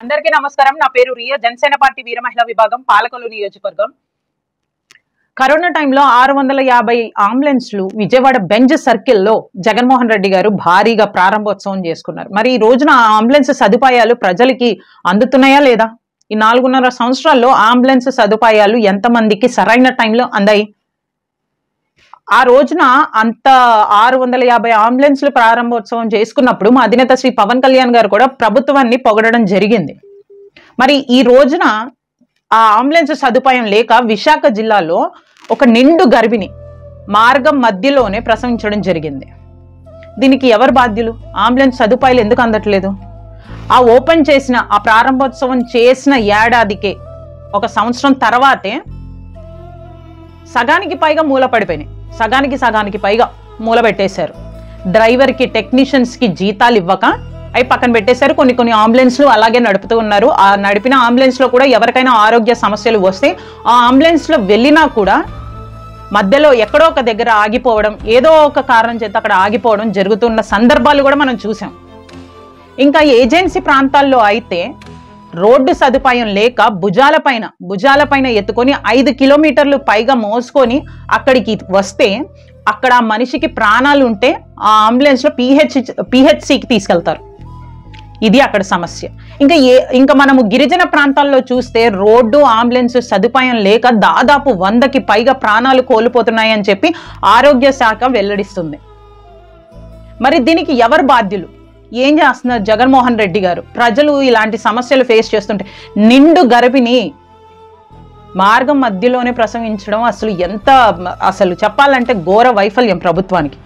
అందరికీ నమస్కారం నా పేరు రియా జనసేన పార్టీ వీర మహిళా విభాగం పాలకొల్లు నియోజకవర్గం కరోనా టైంలో ఆరు వందల యాభై అంబులెన్స్లు విజయవాడ బెంజ్ సర్కిల్లో జగన్మోహన్ రెడ్డి గారు భారీగా ప్రారంభోత్సవం చేసుకున్నారు మరి ఈ రోజున ఆ అంబులెన్స్ సదుపాయాలు ప్రజలకి అందుతున్నాయా లేదా ఈ నాలుగున్నర సంవత్సరాల్లో అంబులెన్స్ సదుపాయాలు ఎంతమందికి సరైన టైంలో అందాయి ఆ రోజున అంత ఆరు వందల యాభై అంబులెన్స్లు ప్రారంభోత్సవం చేసుకున్నప్పుడు మా అధినేత శ్రీ పవన్ కళ్యాణ్ గారు కూడా ప్రభుత్వాన్ని పొగడడం జరిగింది మరి ఈ రోజున ఆ అంబులెన్స్ సదుపాయం లేక విశాఖ జిల్లాలో ఒక నిండు గర్భిణి మార్గం మధ్యలోనే ప్రసవించడం జరిగింది దీనికి ఎవరు బాధ్యులు అంబులెన్స్ సదుపాయాలు ఎందుకు అందట్లేదు ఆ ఓపెన్ చేసిన ఆ ప్రారంభోత్సవం చేసిన ఏడాదికే ఒక సంవత్సరం తర్వాతే సగానికి పైగా మూల పడిపోయినాయి సగానికి సగానికి పైగా మూల పెట్టేశారు డ్రైవర్కి టెక్నీషియన్స్కి జీతాలు ఇవ్వక అవి పక్కన పెట్టేశారు కొన్ని కొన్ని అంబులెన్స్లు అలాగే నడుపుతూ ఉన్నారు ఆ నడిపిన అంబులెన్స్లో కూడా ఎవరికైనా ఆరోగ్య సమస్యలు వస్తే ఆ అంబులెన్స్లో వెళ్ళినా కూడా మధ్యలో ఎక్కడో ఒక దగ్గర ఆగిపోవడం ఏదో ఒక కారణం చేత అక్కడ ఆగిపోవడం జరుగుతున్న సందర్భాలు కూడా మనం చూసాం ఇంకా ఏజెన్సీ ప్రాంతాల్లో అయితే రోడ్డు సదుపాయం లేక భుజాలపైన భుజాలపైన ఎత్తుకొని ఐదు కిలోమీటర్లు పైగా మోసుకొని అక్కడికి వస్తే అక్కడ ఆ మనిషికి ప్రాణాలు ఉంటే ఆ అంబులెన్స్లో పిహెచ్ పిహెచ్సికి తీసుకెళ్తారు ఇది అక్కడ సమస్య ఇంకా ఏ ఇంకా మనము గిరిజన ప్రాంతాల్లో చూస్తే రోడ్డు అంబులెన్స్ సదుపాయం లేక దాదాపు వందకి పైగా ప్రాణాలు కోల్పోతున్నాయని చెప్పి ఆరోగ్య శాఖ వెల్లడిస్తుంది మరి దీనికి ఎవరు బాధ్యులు ఏం చేస్తున్నారు జగన్మోహన్ రెడ్డి గారు ప్రజలు ఇలాంటి సమస్యలు ఫేస్ చేస్తుంటే నిండు గర్భిణి మార్గం మధ్యలోనే ప్రసవించడం అసలు ఎంత అసలు చెప్పాలంటే ఘోర వైఫల్యం ప్రభుత్వానికి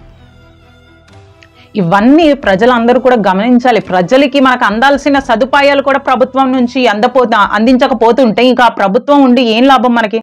ఇవన్నీ ప్రజలందరూ కూడా గమనించాలి ప్రజలకి మనకు అందాల్సిన సదుపాయాలు కూడా ప్రభుత్వం నుంచి అందపో అందించకపోతుంటే ఇంకా ఆ ప్రభుత్వం ఉండి ఏం లాభం మనకి